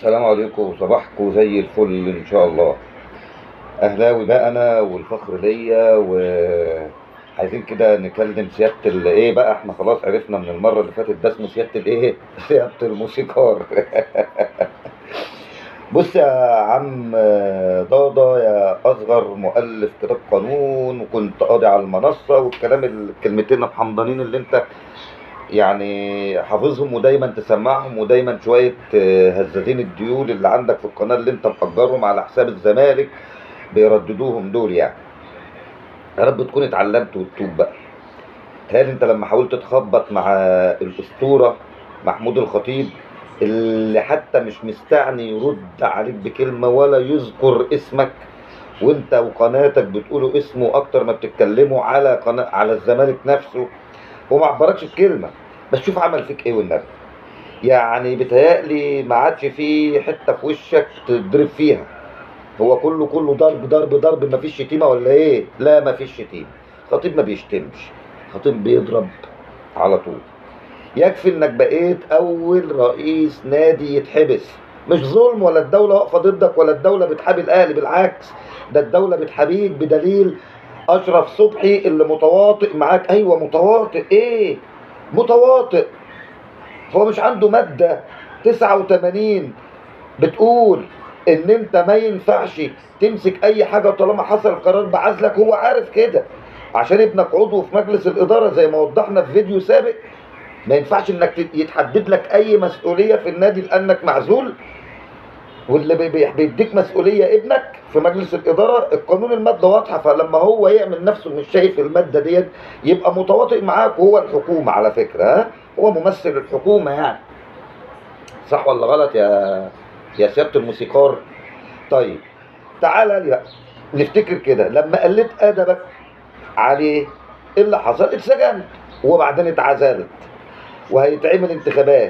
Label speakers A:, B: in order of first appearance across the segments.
A: السلام عليكم صباحكم زي الفل ان شاء الله اهلاوي بقى انا والفخر ليا وعايزين كده نكلم سياده ال- ايه بقى احنا خلاص عرفنا من المره اللي فاتت ده اسمه سياده الايه سياده الموسيقار بص يا عم ضاضة يا أصغر مؤلف كتاب قانون وكنت قاضي على المنصة والكلام الكلمتين الحمضانين اللي أنت يعني حافظهم ودايما تسمعهم ودايما شوية آه، هزازين الديول اللي عندك في القناة اللي أنت مأجرهم على حساب الزمالك بيرددوهم دول يعني يا رب تكون اتعلمت وتتوب بقى تهيألي أنت لما حاولت تخبط مع الأسطورة محمود الخطيب اللي حتى مش مستعني يرد عليك بكلمة ولا يذكر اسمك وانت وقناتك بتقولوا اسمه اكتر ما بتتكلموا على قناة على الزمالك نفسه وما عبركش بكلمة بس شوف عمل فيك ايه والنبي يعني بتهيألي ما عادش في حتة في وشك تضرب فيها هو كله كله ضرب ضرب ضرب مفيش شتيمة ولا ايه لا مفيش شتيمة خطيب ما بيشتمش خطيب بيضرب على طول يكفي انك بقيت اول رئيس نادي يتحبس مش ظلم ولا الدولة واقفة ضدك ولا الدولة بتحابي الاهلي بالعكس ده الدولة بتحابيك بدليل اشرف صبحي اللي متواطئ معاك ايوه متواطئ ايه متواطئ هو مش عنده مادة 89 بتقول ان انت ما ينفعش تمسك اي حاجة طالما حصل قرار بعزلك هو عارف كده عشان ابنك عضو في مجلس الادارة زي ما وضحنا في فيديو سابق ما ينفعش انك تت- يتحدد لك اي مسؤوليه في النادي لانك معزول واللي بي- بي- بيديك مسؤوليه ابنك في مجلس الاداره القانون الماده واضحه فلما هو يعمل نفسه مش شايف الماده ديت يبقى متواطئ معاك وهو الحكومه على فكره ها هو ممثل الحكومه يعني صح ولا غلط يا يا سياده الموسيقار طيب تعالى لي بقى نفتكر كده لما قلت ادبك عليه ايه اللي حصل اتسجنت وبعدين اتعزلت وهيتعمل انتخابات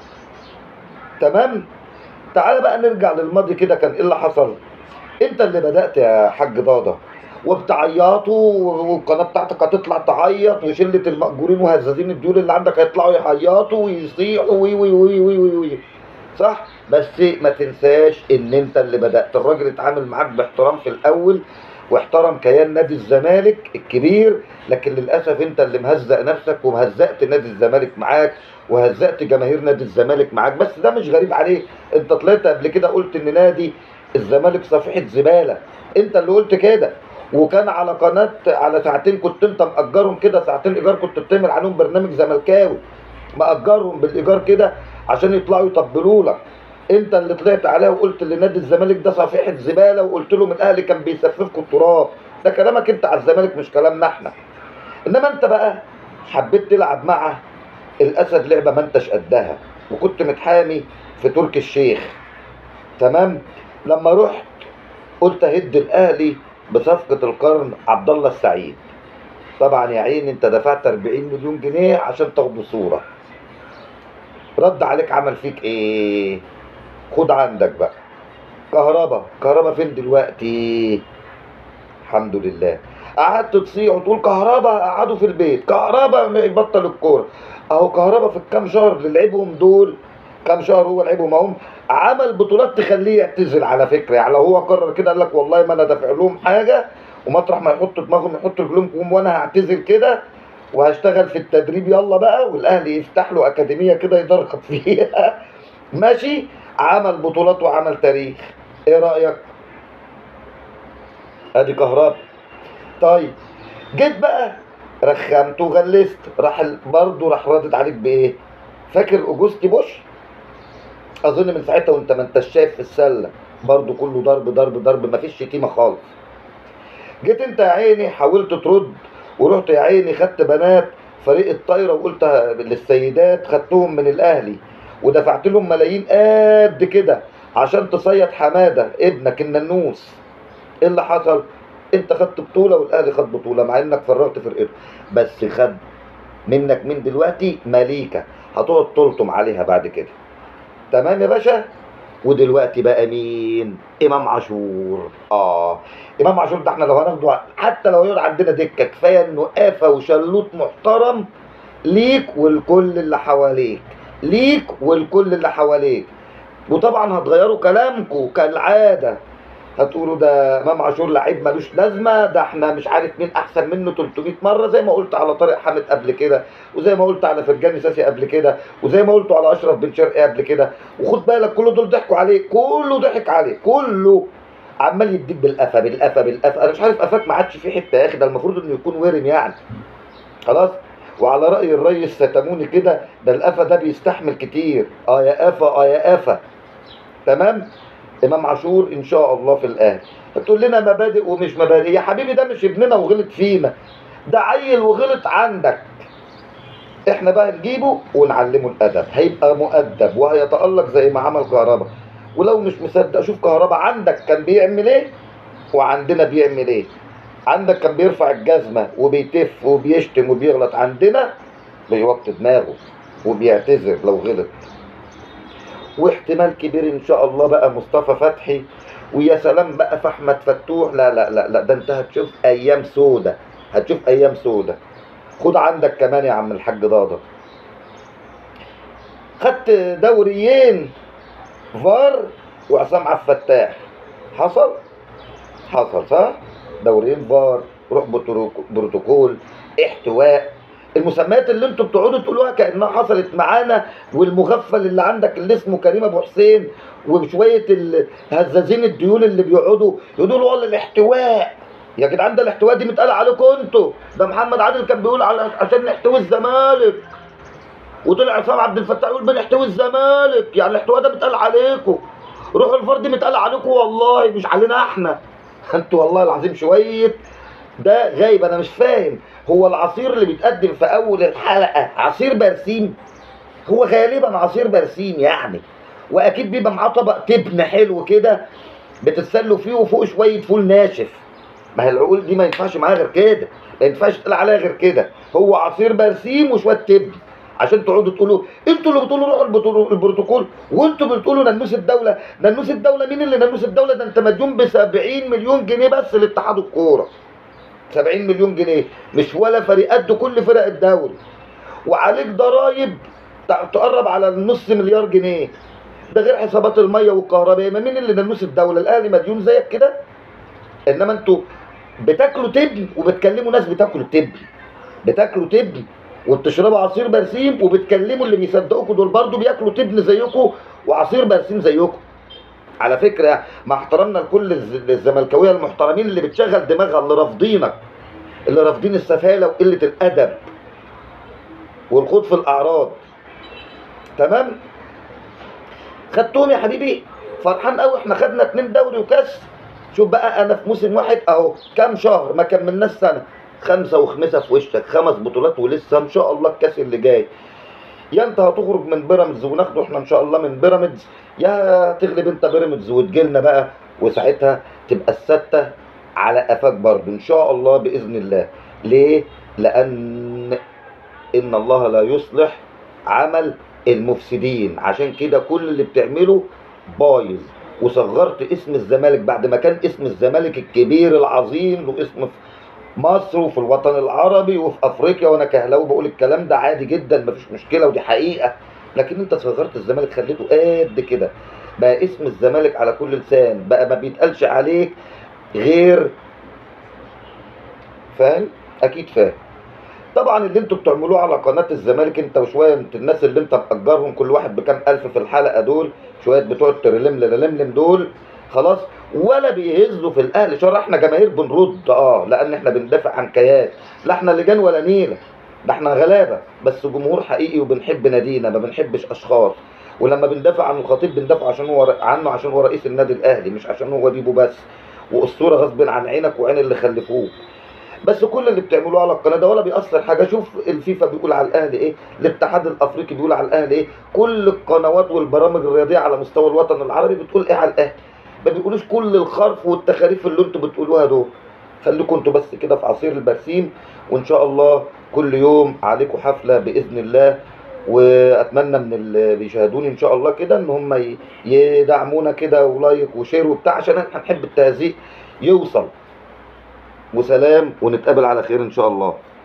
A: تمام تعال بقى نرجع للماضي كده كان ايه اللي حصل انت اللي بدأت يا حاج ضاضة وبتعيطوا والقناة بتاعتك هتطلع تعيط وشلة المأجورين وهزازين الديول اللي عندك هيطلعوا يعيطوا ويصيحوا وي وي وي وي وي وي صح بس ما تنساش ان انت اللي بدأت الراجل اتعامل معاك باحترام في الاول واحترم كيان نادي الزمالك الكبير لكن للاسف انت اللي مهزق نفسك ومهزقت نادي الزمالك معاك وهزقت جماهير نادي الزمالك معاك بس ده مش غريب عليك انت طلعت قبل كده قلت ان نادي الزمالك صفيحه زباله انت اللي قلت كده وكان على قناه على ساعتين كنت انت مأجرهم كده ساعتين ايجار كنت بتعمل عليهم برنامج زملكاوي مأجرهم بالايجار كده عشان يطلعوا يطبلوا لك انت اللي طلعت عليها وقلت ان نادي الزمالك ده صفيحه زباله وقلت لهم الاهلي كان بيسففكم التراب ده كلامك انت على الزمالك مش كلامنا احنا انما انت بقى حبيت تلعب مع الاسد لعبه ما انتش قدها وكنت متحامي في تركي الشيخ تمام لما رحت قلت هد الاهلي بصفقه القرن عبد الله السعيد طبعا يا عيني انت دفعت 40 مليون جنيه عشان تاخدوا صوره رد عليك عمل فيك ايه خد عندك بقى كهربا كهربا فين دلوقتي الحمد لله قعدت تصيح وتقول كهربا قعدوا في البيت كهربا ما يبطل الكوره اهو كهربا في الكام شهر اللي لعبهم دول كام شهر هو لعبهم اهم عمل بطولات تخليه يعتزل على فكره يعني لو هو قرر كده قال لك والله ما انا دافع لهم حاجه ومطرح ما يحطوا دماغهم يحطوا رجلهم وانا هعتزل كده وهشتغل في التدريب يلا بقى والاهلي يفتح له اكاديميه كده يدرب فيها ماشي عمل بطولات وعمل تاريخ ايه رايك ادي كهربا طيب جيت بقى رخمت وغلست راح ال- برضه راح رادد عليك بايه فاكر اوجوستي بوش اظن من ساعتها وانت ما انتش شايف في السله برضه كله ضرب ضرب ضرب مفيش شتيمه خالص جيت انت يا عيني حاولت ترد ورحت يا عيني خدت بنات فريق الطايره وقلت للسيدات خدتهم من الاهلي ودفعت لهم ملايين قد كده عشان تصيد حماده ابنك الننوس ايه اللي حصل انت خدت بطوله والاهلي خد بطوله مع انك فرغت فرقته بس خد منك من دلوقتي مليكه هتقعد تلطم عليها بعد كده تمام يا باشا ودلوقتي بقى مين امام عاشور اه امام عاشور ده احنا لو هناخده ع- حتى لو يقعد عندنا دكه كفايه انه قافه وشلوط محترم ليك والكل اللي حواليك ليك والكل اللي حواليك وطبعا هتغيروا كلامكم كالعاده هتقولوا ده امام عاشور لعيب ملوش لازمه ده احنا مش عارف مين احسن منه 300 مره زي ما قلت على طارق حامد قبل كده وزي ما قلت على فرجاني ساسي قبل كده وزي ما قلت على اشرف بن شرقي قبل كده وخد بالك كل دول ضحكوا عليه كله ضحك عليه كله عمال يديك بالقفا بالقفا بالقفا انا مش عارف قفاك ما عادش فيه حته يا اخي ده المفروض انه يكون ورم يعني خلاص وعلى راي الريس ستاموني كده ده القفا ده بيستحمل كتير اه يا قفا اه يا قفا تمام امام عاشور ان شاء الله في الاهلي هتقول لنا مبادئ ومش مبادئ يا حبيبي ده مش ابننا وغلط فينا ده عيل وغلط عندك احنا بقى نجيبه ونعلمه الادب هيبقى مؤدب وهيتالق زي ما عمل كهربا ولو مش مصدق شوف كهربا عندك كان بيعمل ايه وعندنا بيعمل ايه عندك كان بيرفع الجزمه وبيتف وبيشتم وبيغلط عندنا بيوطي دماغه وبيعتذر لو غلط واحتمال كبير ان شاء الله بقى مصطفى فتحي ويا سلام بقى في احمد فتوح لا لا لا لا ده انت هتشوف ايام سودة هتشوف ايام سودة خد عندك كمان يا عم الحاج ضاضة خدت دوريين فار وعصام عبد الفتاح حصل حصل صح دوريين فار روح بترو- بروتوكول احتواء المسميات اللي انتوا بتقعدوا تقولوها كانها حصلت معانا والمغفل اللي عندك اللي اسمه كريم ابو حسين وشويه الهزازين الديول اللي بيقعدوا يقولوا والله الاحتواء يا جدعان ده الاحتواء دي متقال عليكم انتوا ده محمد عادل كان بيقول على عشان نحتوي الزمالك وطلع عصام عبد الفتاح يقول بنحتوي الزمالك يعني الاحتواء ده متقال عليكم روح الفرد متقال عليكم والله مش علينا احنا انتوا والله العظيم شويه ده غايب انا مش فاهم هو العصير اللي بيتقدم في اول الحلقه عصير برسيم هو غالبا عصير برسيم يعني واكيد بيبقى معاه طبق تبن حلو كده بتتسلوا فيه وفوق شويه فول ناشف ما هي العقول دي ما ينفعش معاها غير كده ما ينفعش تقول عليها غير كده هو عصير برسيم وشويه تبن عشان تقعدوا تقولوا انتوا اللي بتقولوا روحوا البطول- البروتوكول وانتوا بتقولوا ننوس الدوله ننوس الدوله مين اللي ننوس الدوله ده انت مديون ب 70 مليون جنيه بس لاتحاد الكوره 70 مليون جنيه مش ولا فريق قد كل فرق الدوري وعليك ضرايب تع- تقرب على النص مليار جنيه ده غير حسابات الميه والكهرباء ما مين اللي ننوس الدوله الاهلي مديون زيك كده انما انتوا بتاكلوا تبن وبتكلموا ناس بتاكلوا تبن بتاكلوا تبن وبتشربوا عصير برسيم وبتكلموا اللي بيصدقوكوا دول برضو بياكلوا تبن زيكم وعصير برسيم زيكم على فكره مع احترامنا لكل الز- الزملكاويه المحترمين اللي بتشغل دماغها اللي رافضينك اللي رافضين السفاله وقله الادب والخوض في الاعراض تمام خدتهم يا حبيبي فرحان قوي احنا خدنا اتنين دوري وكاس شوف بقى انا في موسم واحد اهو كام شهر ما كملناش سنه خمسه وخمسه في وشك خمس بطولات ولسه ان شاء الله الكاس اللي جاي يا انت هتخرج من بيراميدز وناخده احنا ان شاء الله من بيراميدز يا تغلب انت بيراميدز وتجيلنا بقى وساعتها تبقى السته على قفاك برضه ان شاء الله باذن الله ليه لان ان الله لا يصلح عمل المفسدين عشان كده كل اللي بتعمله بايظ وصغرت اسم الزمالك بعد ما كان اسم الزمالك الكبير العظيم له اسم في مصر وفي الوطن العربي وفي افريقيا وانا كهلاوي بقول الكلام ده عادي جدا مفيش مشكله ودي حقيقه لكن انت صغرت الزمالك خليته قد كده بقى اسم الزمالك على كل لسان بقى ما بيتقالش عليك غير فاهم اكيد فاهم طبعا اللي انتوا بتعملوه على قناه الزمالك انت وشويه انت الناس اللي انت مأجرهم كل واحد بكام الف في الحلقه دول شويه بتوع الترلم للملم دول خلاص ولا بيهزوا في الاهلي شر احنا جماهير بنرد اه لان احنا بندافع عن كيان لا احنا لجان ولا نيله ده احنا غلابه بس جمهور حقيقي وبنحب نادينا ما بنحبش اشخاص ولما بندافع عن الخطيب بندافع عشان هو عنه عشان هو رئيس النادي الاهلي مش عشان هو بيبو بس واسطوره غصب عن عينك وعين اللي خلفوه بس كل اللي بتعملوه على القناه ده ولا بيأثر حاجه شوف الفيفا بيقول على الاهلي ايه الاتحاد الافريقي بيقول على الاهلي ايه كل القنوات والبرامج الرياضيه على مستوى الوطن العربي بتقول ايه على الاهلي ما بيقولوش كل الخرف والتخاريف اللي انتوا بتقولوها دول خليكم انتوا بس كده في عصير البرسيم وان شاء الله كل يوم عليكم حفله باذن الله واتمنى من اللي بيشاهدوني ان شاء الله كده ان هم ي- يدعمونا كده ولايك وشير وبتاع عشان احنا نحب التهزيق يوصل وسلام ونتقابل على خير ان شاء الله